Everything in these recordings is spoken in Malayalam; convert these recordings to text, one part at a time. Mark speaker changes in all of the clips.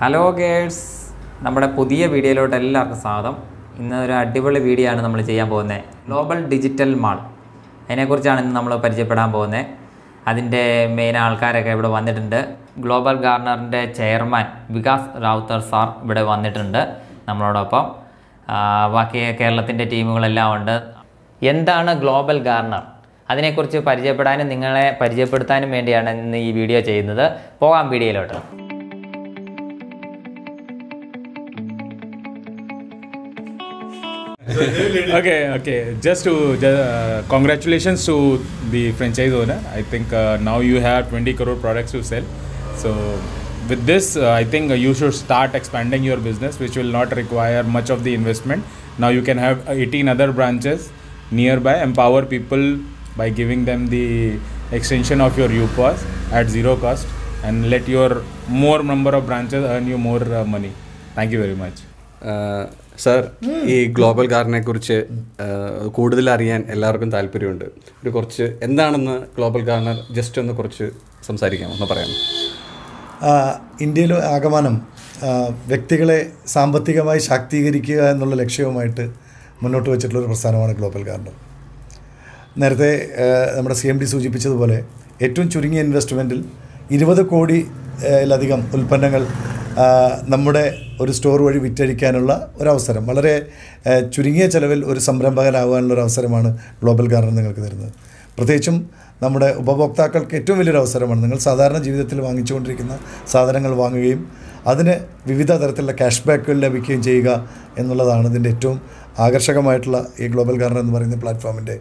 Speaker 1: ഹലോ ഗേഴ്സ് നമ്മുടെ പുതിയ വീഡിയോയിലോട്ട് എല്ലാവർക്കും സ്വാഗതം ഇന്ന് ഒരു അടിപൊളി വീഡിയോ ആണ് നമ്മൾ ചെയ്യാൻ പോകുന്നത് ഗ്ലോബൽ ഡിജിറ്റൽ മാൾ അതിനെക്കുറിച്ചാണ് ഇന്ന് നമ്മൾ പരിചയപ്പെടാൻ പോകുന്നത് അതിൻ്റെ മെയിൻ ആൾക്കാരൊക്കെ ഇവിടെ വന്നിട്ടുണ്ട് ഗ്ലോബൽ ഗാർണറിൻ്റെ ചെയർമാൻ വികാസ് റാവുത്തർ സാർ ഇവിടെ വന്നിട്ടുണ്ട് നമ്മളോടൊപ്പം ആ, ബാക്കി കേരളത്തിൻ്റെ ടീമുകളെല്ലാം ഉണ്ട് എന്താണ് ഗ്ലോബൽ ഗാർണർ അതിനെക്കുറിച്ച് പരിചയപ്പെടാനും നിങ്ങളെ പരിചയപ്പെടുത്താനും വേണ്ടിയാണ് ഇന്ന് ഈ വീഡിയോ ചെയ്യുന്നത് പോകാം വീഡിയോയിലോട്ട്
Speaker 2: okay, okay. Just to ju- uh, congratulations to the franchise owner. I think uh, now you have 20 crore products to sell. So with this, uh, I think uh, you should start expanding your business, which will not require much of the investment. Now you can have 18 other branches nearby. Empower people by giving them the extension of your UPOS at zero cost, and let your more number of branches earn you more uh, money. Thank you very much.
Speaker 3: Sir ഈ ഗ്ലോബൽ കാറിനെ കുറിച്ച് കൂടുതൽ അറിയാൻ എല്ലാവർക്കും താല്പര്യമുണ്ട് ഒരു കുറച്ച് എന്താണെന്ന് ഗ്ലോബൽ കാർണർ ജസ്റ്റ് ഒന്ന് കുറച്ച് സംസാരിക്കാം ഒന്ന് പറയാം
Speaker 4: ആ, ഇന്ത്യയിൽ ആകമാനം ആ, വ്യക്തികളെ സാമ്പത്തികമായി ശാക്തീകരിക്കുക എന്നുള്ള ലക്ഷ്യവുമായിട്ട് മുന്നോട്ട് വെച്ചിട്ടുള്ള ഒരു പ്രസ്ഥാനമാണ് ഗ്ലോബൽ ഗാർഡൻ നേരത്തെ ആ, നമ്മുടെ സി എം ഡി സൂചിപ്പിച്ചതുപോലെ ഏറ്റവും ചുരുങ്ങിയ ഇൻവെസ്റ്റ്മെൻറ്റിൽ ഇരുപത് കോടിയിലധികം ഉൽപ്പന്നങ്ങൾ ആ, നമ്മുടെ ഒരു സ്റ്റോർ വഴി വിറ്റഴിക്കാനുള്ള ഒരവസരം വളരെ ആ, ചുരുങ്ങിയ ചെലവിൽ ഒരു സംരംഭകനാകാനുള്ള ഒരു അവസരമാണ് ഗ്ലോബൽ ഗാർഡൻ നിങ്ങൾക്ക് തരുന്നത് പ്രത്യേകിച്ചും നമ്മുടെ ഉപഭോക്താക്കൾക്ക് ഏറ്റവും വലിയൊരു അവസരമാണ് നിങ്ങൾ സാധാരണ ജീവിതത്തിൽ വാങ്ങിച്ചുകൊണ്ടിരിക്കുന്ന സാധനങ്ങൾ വാങ്ങുകയും അതിന് വിവിധ തരത്തിലുള്ള ക്യാഷ് ബാക്കുകൾ ലഭിക്കുകയും ചെയ്യുക എന്നുള്ളതാണ് ഇതിൻ്റെ ഏറ്റവും ആകർഷകമായിട്ടുള്ള ഈ ഗ്ലോബൽ ഗാർഡൻ എന്ന് പറയുന്ന പ്ലാറ്റ്ഫോമിൻ്റെ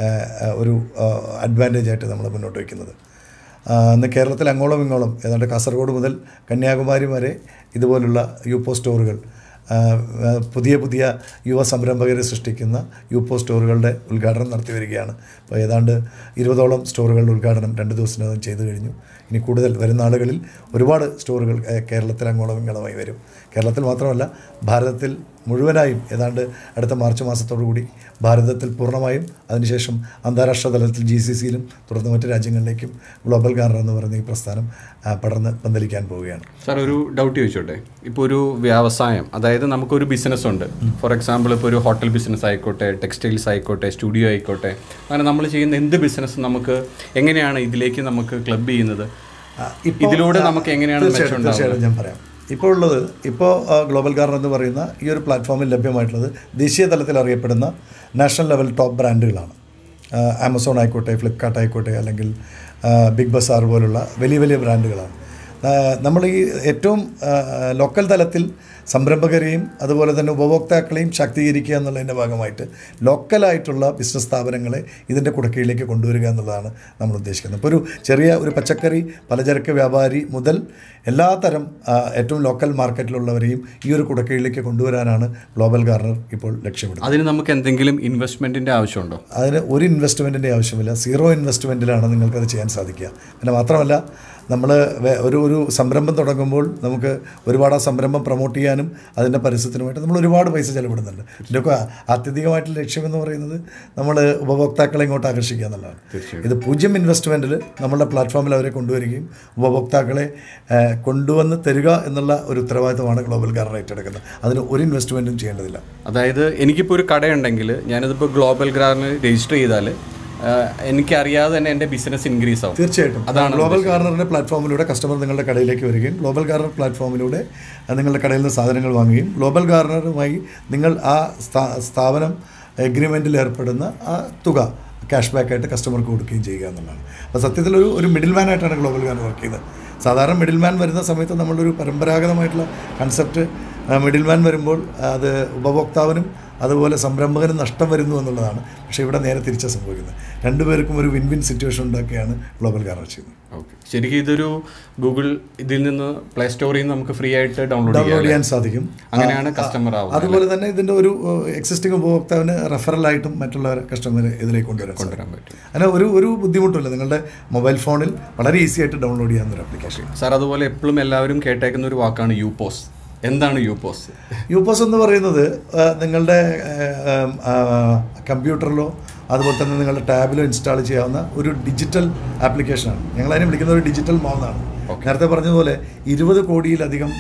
Speaker 4: ഒരു അഡ്വാൻറ്റേജ് ആയിട്ട് നമ്മൾ മുന്നോട്ട് വയ്ക്കുന്നത് ആ, ഇന്ന് കേരളത്തിൽ അങ്ങോളം ഇങ്ങോളം ഏതാണ്ട് കാസർഗോഡ് മുതൽ കന്യാകുമാരി വരെ ഇതുപോലുള്ള യുപ്പോ സ്റ്റോറുകൾ ആ, ആ, പുതിയ പുതിയ യുവ സംരംഭകരെ സൃഷ്ടിക്കുന്ന യുപ്പോ സ്റ്റോറുകളുടെ ഉദ്ഘാടനം നടത്തി വരികയാണ് അപ്പോൾ ഏതാണ്ട് ഇരുപതോളം സ്റ്റോറുകളുടെ ഉദ്ഘാടനം രണ്ട് ദിവസത്തിനകം ചെയ്തു കഴിഞ്ഞു ഇനി കൂടുതൽ വരുന്ന ആളുകളിൽ ഒരുപാട് സ്റ്റോറുകൾ ഏ, കേരളത്തിൽ അങ്ങോളം ഇങ്ങോളമായി വരും കേരളത്തിൽ മാത്രമല്ല ഭാരതത്തിൽ മുഴുവനായും ഏതാണ്ട് അടുത്ത മാർച്ച് മാസത്തോടു കൂടി ഭാരതത്തിൽ പൂർണ്ണമായും അതിനുശേഷം അന്താരാഷ്ട്ര തലത്തിൽ ജി സി സിയിലും തുടർന്ന് മറ്റ് രാജ്യങ്ങളിലേക്കും ഗ്ലോബൽ ഗാർഡൻ എന്ന് പറയുന്ന ഈ പ്രസ്ഥാനം ആ, പടർന്ന് പന്തലിക്കാൻ പോവുകയാണ്
Speaker 3: സാർ ഒരു ഡൗട്ട് ചോദിച്ചോട്ടെ ഇപ്പോൾ ഒരു വ്യവസായം അതായത് നമുക്കൊരു ബിസിനസ് ഉണ്ട് ഫോർ എക്സാമ്പിൾ ഇപ്പോൾ ഒരു ഹോട്ടൽ ബിസിനസ് ആയിക്കോട്ടെ ടെക്സ്റ്റൈൽസ് ആയിക്കോട്ടെ സ്റ്റുഡിയോ ആയിക്കോട്ടെ അങ്ങനെ നമ്മൾ ചെയ്യുന്ന എന്ത് ബിസിനസ് നമുക്ക് എങ്ങനെയാണ് ഇതിലേക്ക് നമുക്ക് ക്ലബ് ചെയ്യുന്നത്
Speaker 4: ആ, ഇപ്പോൾ-
Speaker 3: ഇതിലൂടെ നമുക്ക് എങ്ങനെയാണ്
Speaker 4: തീർച്ചയായിട്ടും
Speaker 3: മെച്ചം ഉണ്ടാവുന്നത്?
Speaker 4: തീർച്ചയായിട്ടും ഞാൻ പറയാം ഇപ്പോൾ ഉള്ളത് ഇപ്പോൾ ആ, ഗ്ലോബൽ ഗാർഡൻ എന്ന് പറയുന്ന ഈ ഒരു പ്ലാറ്റ്ഫോമിൽ ലഭ്യമായിട്ടുള്ളത് ദേശീയ തലത്തിൽ അറിയപ്പെടുന്ന നാഷണൽ ലെവൽ ടോപ്പ് ബ്രാൻഡുകളാണ് ആ, ആമസോൺ ആയിക്കോട്ടെ ഫ്ലിപ്കാർട്ട് ആയിക്കോട്ടെ അല്ലെങ്കിൽ ആ, ബിഗ് ബസാർ പോലുള്ള വലിയ വലിയ ബ്രാൻഡുകളാണ് ആ, നമ്മൾ ഈ ഏറ്റവും ആ, ലോക്കൽ തലത്തിൽ സംരംഭകരെയും അതുപോലെ തന്നെ ഉപഭോക്താക്കളെയും ശാക്തീകരിക്കുക എന്നുള്ളതിൻ്റെ ഭാഗമായിട്ട് ലോക്കലായിട്ടുള്ള ബിസിനസ് സ്ഥാപനങ്ങളെ ഇതിൻ്റെ കുടക്കീഴിലേക്ക് കൊണ്ടുവരിക എന്നുള്ളതാണ് നമ്മൾ ഉദ്ദേശിക്കുന്നത് ഇപ്പോൾ ഒരു ചെറിയ ഒരു പച്ചക്കറി പലചരക്ക് വ്യാപാരി മുതൽ എല്ലാ തരം ആ, ഏറ്റവും ലോക്കൽ മാർക്കറ്റിലുള്ളവരെയും ഈ ഒരു കുടക്കീഴിലേക്ക് കൊണ്ടുവരാനാണ് ഗ്ലോബൽ ഗാർണർ ഇപ്പോൾ ലക്ഷ്യമിടുന്നത്
Speaker 3: അതിന് നമുക്ക് എന്തെങ്കിലും ഇൻവെസ്റ്റ്മെന്റിന്റെ ആവശ്യമുണ്ടോ
Speaker 4: അതിന് ഒരു ഇൻവെസ്റ്റ്മെൻറ്റിൻ്റെ ആവശ്യമില്ല സീറോ ഇൻവെസ്റ്റ്മെൻറ്റിലാണ് നിങ്ങൾക്കത് ചെയ്യാൻ സാധിക്കുക പിന്നെ മാത്രമല്ല നമ്മൾ ഒരു ഒരു സംരംഭം തുടങ്ങുമ്പോൾ നമുക്ക് ഒരുപാട് ആ സംരംഭം പ്രൊമോട്ട് ചെയ്യാനും അതിൻ്റെ പരസ്യത്തിനുമായിട്ട് നമ്മൾ ഒരുപാട് പൈസ ചെലവിടുന്നുണ്ട് ഇതിൻ്റെയൊക്കെ ആത്യന്തികമായിട്ടുള്ള ലക്ഷ്യം എന്ന് പറയുന്നത് നമ്മൾ ഉപഭോക്താക്കളെ ഇങ്ങോട്ട് ആകർഷിക്കുക എന്നുള്ളതാണ് ഇത് പൂജ്യം ഇൻവെസ്റ്റ്മെൻറ്റിൽ നമ്മളുടെ പ്ലാറ്റ്ഫോമിൽ അവരെ കൊണ്ടുവരികയും ഉപഭോക്താക്കളെ ഏഹ്, കൊണ്ടുവന്ന് തരിക എന്നുള്ള ഒരു ഉത്തരവാദിത്തമാണ് ഗ്ലോബൽ ഗാർഡൻ ഏറ്റെടുക്കുന്നത് അതിന് ഒരു ഇൻവെസ്റ്റ്മെൻറ്റും ചെയ്യേണ്ടതില്ല
Speaker 3: അതായത് എനിക്കിപ്പോൾ ഒരു കടയുണ്ടെങ്കിൽ ഞാനിതിപ്പോൾ ഗ്ലോബൽ ഗ്രാറിന് രജിസ്റ്റർ ചെയ്താൽ എനിക്കറിയാതെ തന്നെ എൻ്റെ ബിസിനസ് ഇൻക്രീസ് ആവും
Speaker 4: തീർച്ചയായിട്ടും
Speaker 3: അതാണ്
Speaker 4: ഗ്ലോബൽ ഗാർണറിൻ്റെ പ്ലാറ്റ്ഫോമിലൂടെ കസ്റ്റമർ നിങ്ങളുടെ കടയിലേക്ക് വരികയും ഗ്ലോബൽ ഗാർണർ പ്ലാറ്റ്ഫോമിലൂടെ അഹ് നിങ്ങളുടെ കടയിൽ നിന്ന് സാധനങ്ങൾ വാങ്ങുകയും ഗ്ലോബൽ ഗാർണറുമായി നിങ്ങൾ ആ സ്ഥാ- സ്ഥാപനം എഗ്രിമെൻറ്റിൽ ഏർപ്പെടുന്ന ആ തുക ക്യാഷ് ബാക്ക് ആയിട്ട് കസ്റ്റമർക്ക് കൊടുക്കുകയും ചെയ്യുക എന്നുള്ളതാണ് അപ്പോൾ സത്യത്തിൽ ഒരു ഒരു മിഡിൽ മാൻ ആയിട്ടാണ് ഗ്ലോബൽ ഗാർണർ വർക്ക് ചെയ്യുന്നത് സാധാരണ മിഡിൽ മാൻ വരുന്ന സമയത്ത് നമ്മളൊരു പരമ്പരാഗതമായിട്ടുള്ള കൺസെപ്റ്റ് മിഡിൽ മാൻ വരുമ്പോൾ അത് ഉപഭോക്താവിനും അതുപോലെ സംരംഭകനും നഷ്ടം വരുന്നു എന്നുള്ളതാണ് പക്ഷേ ഇവിടെ നേരെ തിരിച്ചാ സംഭവിക്കുന്നത് രണ്ടുപേർക്കും ഒരു വിൻ വിൻ സിറ്റുവേഷൻ ഉണ്ടാക്കിയാണ് ഗ്ലോബൽ ഗാർണർ ചെയ്യുന്നത്
Speaker 3: ഓക്കെ ശരിക്കും ഇതൊരു ഗൂഗിൾ ഇതിൽ നിന്ന് പ്ലേ സ്റ്റോറിൽ നിന്ന് നമുക്ക് ഫ്രീ ആയിട്ട് ഡൗൺലോഡ്
Speaker 4: ഡൗൺലോഡ്
Speaker 3: ചെയ്യാം
Speaker 4: ചെയ്യാൻ സാധിക്കും
Speaker 3: അങ്ങനെയാണ് കസ്റ്റമർ ആവുന്നത്
Speaker 4: അതുപോലെ തന്നെ ഇതിൻ്റെ ഒരു എക്സിസ്റ്റിംഗ് ഉപഭോക്താവിന് റെഫറലായിട്ടും മറ്റുള്ള കസ്റ്റമറെ ഇതിലേക്ക് കൊണ്ടുവരാൻ സാധിക്കും
Speaker 3: കൊണ്ടുവരാൻ പറ്റും
Speaker 4: അങ്ങനെ ഒരു ഒരു ബുദ്ധിമുട്ടില്ല നിങ്ങളുടെ മൊബൈൽ ഫോണിൽ വളരെ ഈസി ആയിട്ട് ഡൗൺലോഡ് ചെയ്യാവുന്ന ഒരു ആപ്ലിക്കേഷൻ
Speaker 3: സാർ അതുപോലെ എപ്പോഴും എല്ലാവരും കേട്ടേക്കുന്ന ഒരു വാക്കാണ് യൂപോസ് എന്താണ് യൂപോസ്
Speaker 4: യൂപോസ് എന്ന് പറയുന്നത് ആ, നിങ്ങളുടെ ആ, ആ, കമ്പ്യൂട്ടറിലോ അതുപോലെ തന്നെ നിങ്ങളുടെ ടാബിലോ ഇൻസ്റ്റാൾ ചെയ്യാവുന്ന ഒരു ഡിജിറ്റൽ ആപ്ലിക്കേഷനാണ് ഞങ്ങളതിനെ വിളിക്കുന്നത് ഒരു ഡിജിറ്റൽ മോൾ എന്നാണ് നേരത്തെ പറഞ്ഞതുപോലെ ഇരുപത് കോടിയിലധികം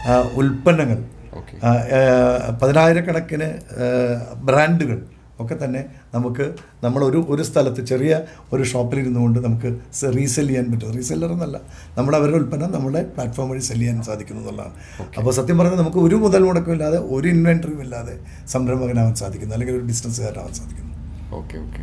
Speaker 4: ആ, ഉൽപ്പന്നങ്ങൾ
Speaker 3: ഓക്കെ
Speaker 4: ആ, ആ, പതിനായിരക്കണക്കിന് ആ, ബ്രാൻഡുകൾ ഒക്കെ തന്നെ നമുക്ക് നമ്മളൊരു ഒരു സ്ഥലത്ത് ചെറിയ ഒരു ഷോപ്പിലിരുന്നു കൊണ്ട് നമുക്ക് റീസെൽ ചെയ്യാൻ പറ്റും റീസെല്ലർ എന്നല്ല നമ്മുടെ അവരുടെ ഉൽപ്പന്നം നമ്മുടെ പ്ലാറ്റ്ഫോം വഴി സെല് ചെയ്യാൻ സാധിക്കുന്നു എന്നുള്ളതാണ് അപ്പോൾ സത്യം പറഞ്ഞാൽ നമുക്ക് ഒരു മുതൽ മുടക്കമില്ലാതെ ഒരു ഇൻവെൻറ്ററിയും ഇല്ലാതെ സംരംഭകനാവാൻ സാധിക്കുന്നു അല്ലെങ്കിൽ ഒരു ബിസിനസ്സുകാരനാവാൻ സാധിക്കുന്നു
Speaker 3: ഓക്കെ ഓക്കെ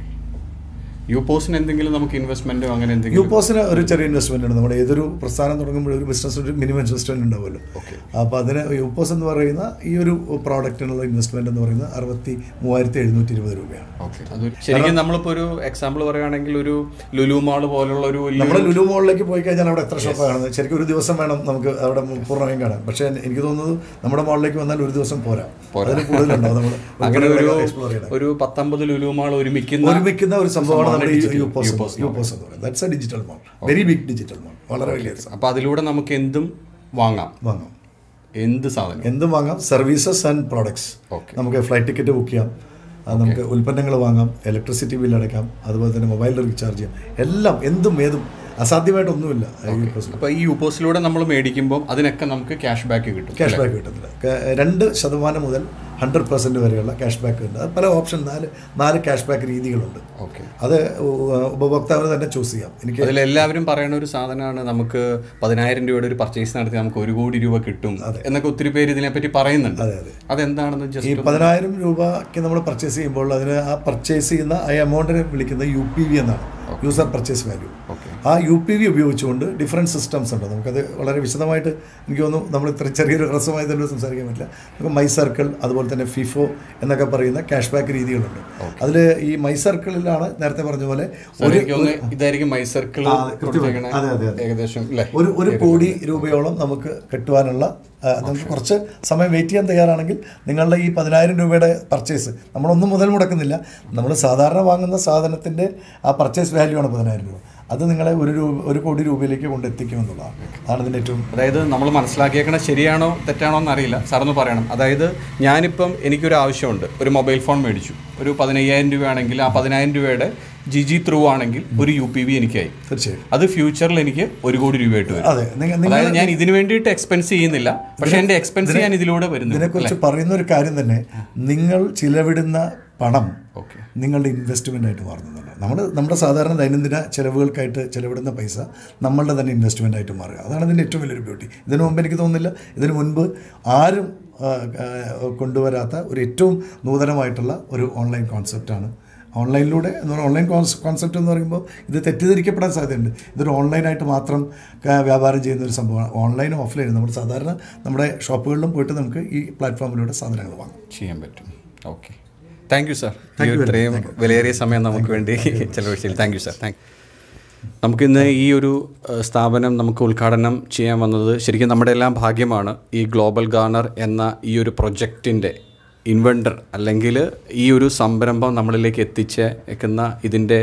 Speaker 3: യു പോസിന് എന്തെങ്കിലും നമുക്ക് ഇൻവെസ്റ്റ്മെന്റോ അങ്ങനെ
Speaker 4: യു
Speaker 3: എന്തെങ്കിലും
Speaker 4: പോസിന് ഒരു ചെറിയ ഇൻവെസ്റ്റ്മെന്റ് ഉണ്ട് നമ്മുടെ ഏതൊരു പ്രസ്ഥാനം തുടങ്ങുമ്പോൾ ഒരു ബിസിനസ് ഒരു മിനിമം ഇൻവെസ്റ്റ്മെന്റ് ഉണ്ടാവുമല്ലോ
Speaker 3: Okay.
Speaker 4: അപ്പോൾ അതിന് യു പോസ് എന്ന് പറയുന്ന ഈ ഒരു പ്രോഡക്റ്റിനുള്ള ഇൻവെസ്റ്റ്മെന്റ് എന്ന് പറയുന്നത് അറുപത്തി മൂവായിരത്തി എഴുന്നൂറ്റി ഇരുപത് രൂപയാണ്
Speaker 3: ഓക്കെ അത് ശരിക്കും നമ്മളിപ്പോ ഒരു എക്സാമ്പിൾ പറയുകയാണെങ്കിൽ ഒരു ലുലു മാൾ പോലുള്ള ഒരു വലിയ
Speaker 4: നമ്മുടെ ലുലു മോളിലേക്ക് പോയി കഴിഞ്ഞാൽ അവിടെ എത്ര ഷോപ്പാണ് കാണുന്നത് ശരിക്കും ഒരു ദിവസം വേണം നമുക്ക് അവിടെ പൂർണ്ണമായും കാണാൻ പക്ഷേ എനിക്ക് തോന്നുന്നത് നമ്മുടെ മോളിലേക്ക് വന്നാൽ ഒരു ദിവസം പോരാ അതിന് കൂടുതലുണ്ടാവും നമ്മൾ
Speaker 3: അങ്ങനെ ഒരു
Speaker 4: എക്സ്പ്ലോർ ചെയ്യണം
Speaker 3: ഒരു പത്തൊമ്പത് ലുലു മാൾ ഒരുമിക്കുന്ന
Speaker 4: ഒരുമിക്കുന്ന ഒരു സംഭവമാണ് നമ്മുടെ ഈ
Speaker 3: digital-
Speaker 4: U POS
Speaker 3: UPOS
Speaker 4: U POS എന്ന് പറയുന്നത് that's a digital mall very big digital mall വളരെ വലിയ ഒരു
Speaker 3: അപ്പൊ അതിലൂടെ നമുക്ക് എന്തും വാങ്ങാം
Speaker 4: വാങ്ങാം
Speaker 3: എന്ത് സാധനം
Speaker 4: എന്തും വാങ്ങാം സർവീസസ് ആൻഡ് പ്രോഡക്ട്സ്
Speaker 3: Okay.
Speaker 4: നമുക്ക് ഫ്ലൈറ്റ് ടിക്കറ്റ് ബുക്ക് ചെയ്യാം അത് നമുക്ക് ഉൽപ്പന്നങ്ങൾ വാങ്ങാം ഇലക്ട്രിസിറ്റി ബില്ല് അടയ്ക്കാം അതുപോലെ തന്നെ മൊബൈൽ റീചാർജ് ചെയ്യാം എല്ലാം എന്തും ഏതും അസാധ്യമായിട്ടൊന്നുമില്ല ഈ പോസ്റ്റിൽ
Speaker 3: അപ്പൊ ഈ യുപോസിലൂടെ നമ്മൾ മേടിക്കുമ്പോൾ അതിനൊക്കെ നമുക്ക് ക്യാഷ് ബാക്ക് കിട്ടും
Speaker 4: ക്യാഷ് ബാക്ക് കിട്ടുന്നില്ല ക- രണ്ട് ശതമാനം മുതൽ ഹൺഡ്രഡ് പെർസെൻറ്റ് വരെയുള്ള ക്യാഷ് ബാക്ക് ഉണ്ട് അത് പല ഓപ്ഷൻ നാല് നാല് ക്യാഷ് ബാക്ക് രീതികളുണ്ട്
Speaker 3: ഓക്കെ
Speaker 4: അത് ഉ- ഉപഭോക്താവിന് തന്നെ ചൂസ് ചെയ്യാം എനിക്ക്
Speaker 3: അതിലെല്ലാവരും പറയുന്ന ഒരു സാധനമാണ് നമുക്ക് പതിനായിരം രൂപയുടെ ഒരു പർച്ചേസ് നടത്തി നമുക്ക് ഒരു കോടി രൂപ കിട്ടും എന്നൊക്കെ ഒത്തിരി പേര് ഇതിനെപ്പറ്റി പറയുന്നുണ്ട്
Speaker 4: അതെ അതെ
Speaker 3: അതെന്താണെന്ന്
Speaker 4: ഈ
Speaker 3: ജസ്റ്റ്
Speaker 4: പതിനായിരം രൂപയ്ക്ക് നമ്മൾ പർച്ചേസ് ചെയ്യുമ്പോൾ അതിന് ആ പർച്ചേസ് ചെയ്യുന്ന ആ എമൗണ്ടിനെ വിളിക്കുന്നത് യു പി വി എന്നാണ് യൂസർ പർച്ചേസ് വാല്യൂ
Speaker 3: ഓക്കെ
Speaker 4: ആ യു പി വി ഉപയോഗിച്ചുകൊണ്ട് ഡിഫറെൻറ്റ് സിസ്റ്റംസ് ഉണ്ട് നമുക്കത് വളരെ വിശദമായിട്ട് എനിക്ക് തോന്നുന്നു നമ്മൾ ഇത്ര ചെറിയൊരു ഹ്രസ്വമായി തന്നെ സംസാരിക്കാൻ പറ്റില്ല നമുക്ക് മൈ സർക്കിൾ അതുപോലെ തന്നെ ഫിഫോ എന്നൊക്കെ പറയുന്ന ക്യാഷ് ബാക്ക് രീതികളുണ്ട് അതിൽ ഈ മൈ സർക്കിളിലാണ് നേരത്തെ പറഞ്ഞ പോലെ ഒരു
Speaker 3: എനിക്ക് തോന്നുന്നു ഇതായിരിക്കും മൈ സർക്കിൾ
Speaker 4: ആ, കൃത്യമായി. അതെ, അതെ, അതെ.
Speaker 3: ഏകദേശം അല്ലേ
Speaker 4: ഒരു ഒരു കോടി രൂപയോളം നമുക്ക് കിട്ടുവാനുള്ള ആ, നമുക്ക് കുറച്ച് സമയം വെയിറ്റ് ചെയ്യാൻ തയ്യാറാണെങ്കിൽ നിങ്ങളുടെ ഈ പതിനായിരം രൂപയുടെ പർച്ചേസ് നമ്മളൊന്നും മുതൽ മുടക്കുന്നില്ല നമ്മൾ സാധാരണ വാങ്ങുന്ന സാധനത്തിൻ്റെ ആ പർച്ചേസ് വാല്യൂ ആണ് പതിനായിരം രൂപ അത് നിങ്ങളെ ഒരു രൂപ ഒരു കോടി രൂപയിലേക്ക് കൊണ്ടെത്തിക്കും എന്നുള്ളതാണ് അതാണ് ഇതിൻ്റെ ഏറ്റവും
Speaker 3: അതായത് നമ്മൾ മനസ്സിലാക്കിയേക്കണ ശരിയാണോ തെറ്റാണോ എന്നറിയില്ല സാറൊന്ന് പറയണം അതായത് ഞാനിപ്പം എനിക്കൊരു ആവശ്യമുണ്ട് ഒരു മൊബൈൽ ഫോൺ മേടിച്ചു ഒരു പതിനയ്യായിരം രൂപയാണെങ്കിൽ ആ പതിനായിരം രൂപയുടെ ജി ജി ത്രൂ ആണെങ്കിൽ ഒരു യു പി വി എനിക്കായി
Speaker 4: തീർച്ചയായും
Speaker 3: അത് ഫ്യൂച്ചറിൽ എനിക്ക് ഒരു കോടി രൂപയായിട്ട് വരും
Speaker 4: അതെ നിങ്ങൾ നിങ്ങൾ
Speaker 3: അതായത് ഞാൻ ഇതിനു വേണ്ടിയിട്ട് എക്സ്പെൻസ് ചെയ്യുന്നില്ല പക്ഷെ എന്റെ എക്സ്പെൻസ് ഞാൻ ഇതിലൂടെ വരുന്നു
Speaker 4: ഇതിനെക്കുറിച്ച് പറയുന്ന ഒരു കാര്യം തന്നെ നിങ്ങൾ ചിലവിടുന്ന പണം
Speaker 3: ഓക്കെ
Speaker 4: നിങ്ങളുടെ ഇൻവെസ്റ്റ്മെൻ്റ് ആയിട്ട് മാറുന്നതല്ല നമ്മൾ നമ്മുടെ സാധാരണ ദൈനംദിന ചിലവുകൾക്കായിട്ട് ചിലവിടുന്ന പൈസ നമ്മളുടെ തന്നെ ഇൻവെസ്റ്റ്മെൻ്റ് ആയിട്ട് മാറുക അതാണ് ഇതിൻ്റെ ഏറ്റവും വലിയൊരു ബ്യൂട്ടി ഇതിനു മുമ്പ് എനിക്ക് തോന്നുന്നില്ല ഇതിനു മുൻപ് ആരും ആ, ആ, കൊണ്ടുവരാത്ത ഒരു ഏറ്റവും നൂതനമായിട്ടുള്ള ഒരു ഓൺലൈൻ കോൺസെപ്റ്റാണ് ഓൺലൈനിലൂടെ എന്ന് പറഞ്ഞാൽ ഓൺലൈൻ കോൺസെപ്റ്റ് എന്ന് പറയുമ്പോൾ ഇത് തെറ്റിദ്ധരിക്കപ്പെടാൻ സാധ്യതയുണ്ട് ഇതൊരു ഓൺലൈനായിട്ട് മാത്രം ക- വ്യാപാരം ചെയ്യുന്ന ഒരു സംഭവമാണ് ഓൺലൈനും ഓഫ്ലൈനും നമ്മൾ സാധാരണ നമ്മുടെ ഷോപ്പുകളിലും പോയിട്ട് നമുക്ക് ഈ പ്ലാറ്റ്ഫോമിലൂടെ സാധനങ്ങൾ വാങ്ങാം
Speaker 3: ചെയ്യാൻ പറ്റും ഓക്കെ താങ്ക് യു സാർ ഈ ഇത്രയും വിലയേറിയ സമയം നമുക്ക് വേണ്ടി ചെലവഴിച്ചതിൽ താങ്ക് യു സാർ താങ്ക് നമുക്കിന്ന് ഈ ഒരു ഏഹ്, സ്ഥാപനം നമുക്ക് ഉദ്ഘാടനം ചെയ്യാൻ വന്നത് ശരിക്കും നമ്മുടെ എല്ലാം ഭാഗ്യമാണ് ഈ ഗ്ലോബൽ ഗാർണർ എന്ന ഈ ഒരു പ്രൊജക്റ്റിൻ്റെ ഇൻവെൻഡർ അല്ലെങ്കിൽ ഈ ഒരു സംരംഭം നമ്മളിലേക്ക് എത്തിച്ചേക്കുന്ന ഇതിൻ്റെ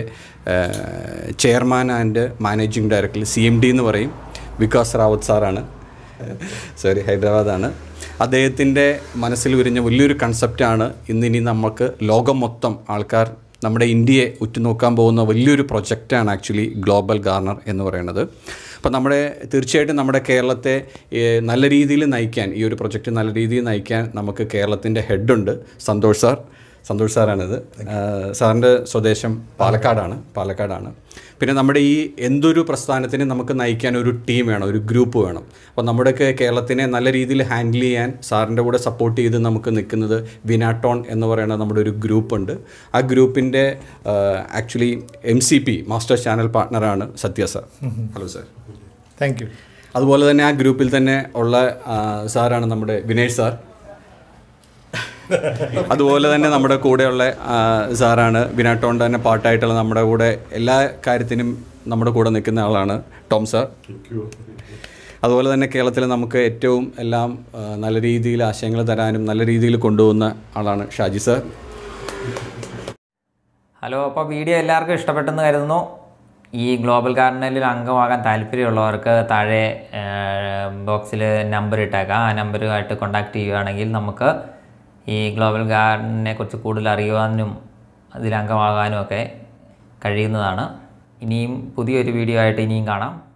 Speaker 3: chairman and managing director C M D എന്ന് പറയും വികാസ് റാവത്ത് സാറാണ് സോറി ഹൈദരാബാദാണ് അദ്ദേഹത്തിൻ്റെ മനസ്സിൽ വിരിഞ്ഞ വലിയൊരു കൺസെപ്റ്റാണ് ഇന്നിനി നമുക്ക് ലോകം മൊത്തം ആൾക്കാർ നമ്മുടെ ഇന്ത്യയെ ഉറ്റുനോക്കാൻ പോകുന്ന വലിയൊരു പ്രൊജക്റ്റാണ് ആക്ച്വലി ഗ്ലോബൽ ഗാർണർ എന്ന് പറയുന്നത് അപ്പോൾ നമ്മുടെ തീർച്ചയായിട്ടും നമ്മുടെ കേരളത്തെ ഏഹ്, നല്ല രീതിയിൽ നയിക്കാൻ ഈ ഒരു പ്രൊജക്റ്റ് നല്ല രീതിയിൽ നയിക്കാൻ നമുക്ക് കേരളത്തിൻ്റെ ഹെഡുണ്ട് സന്തോഷ് സാർ സന്തോഷ് സാറാണിത് ആഹ് സാറിൻ്റെ സ്വദേശം പാലക്കാടാണ് പാലക്കാടാണ് പിന്നെ നമ്മുടെ ഈ എന്തൊരു പ്രസ്ഥാനത്തിന് നമുക്ക് നയിക്കാൻ ഒരു ടീം വേണം ഒരു ഗ്രൂപ്പ് വേണം അപ്പോൾ നമ്മുടെയൊക്കെ കേരളത്തിനെ നല്ല രീതിയിൽ ഹാൻഡിൽ ചെയ്യാൻ സാറിൻ്റെ കൂടെ സപ്പോർട്ട് ചെയ്ത് നമുക്ക് നിൽക്കുന്നത് വിനാട്ടോൺ എന്ന് പറയുന്ന നമ്മുടെ ഒരു ഗ്രൂപ്പുണ്ട് ആ ഗ്രൂപ്പിൻ്റെ actually M C P master channel പാർട്ട്ണറാണ് Sathya sir hello sir
Speaker 4: thank you
Speaker 3: അതുപോലെ തന്നെ ആ ഗ്രൂപ്പിൽ തന്നെ ഉള്ള ആ, സാറാണ് നമ്മുടെ വിനേഷ് സാർ അതുപോലെ തന്നെ നമ്മുടെ കൂടെയുള്ള ആ, സാറാണ് വിനാട്ടോണ്ട് തന്നെ പാട്ടായിട്ടുള്ള നമ്മുടെ കൂടെ എല്ലാ കാര്യത്തിനും നമ്മുടെ കൂടെ നിൽക്കുന്ന ആളാണ് ടോം സാർ അതുപോലെ തന്നെ കേരളത്തിൽ നമുക്ക് ഏറ്റവും എല്ലാം ആ, നല്ല രീതിയിൽ ആശയങ്ങൾ തരാനും നല്ല രീതിയിൽ കൊണ്ടുപോകുന്ന ആളാണ് ഷാജി സാർ
Speaker 1: ഹലോ അപ്പോൾ വീഡിയോ എല്ലാവർക്കും ഇഷ്ടപ്പെട്ടെന്ന് കരുതുന്നു ഈ ഗ്ലോബൽ ഗാർഡനിൽ അംഗമാകാൻ താല്പര്യമുള്ളവർക്ക് താഴെ ബോക്സിൽ നമ്പർ ഇട്ടേക്കാം ആ നമ്പറുമായിട്ട് കോൺടാക്റ്റ് ചെയ്യുകയാണെങ്കിൽ നമുക്ക് ഈ ഗ്ലോബൽ ഗാർഡനെ കുറിച്ച് കൂടുതൽ അറിയുവാനും അതിൽ അംഗമാകാനും ഒക്കെ കഴിയുന്നതാണ് ഇനിയും പുതിയൊരു വീഡിയോ ആയിട്ട് ഇനിയും കാണാം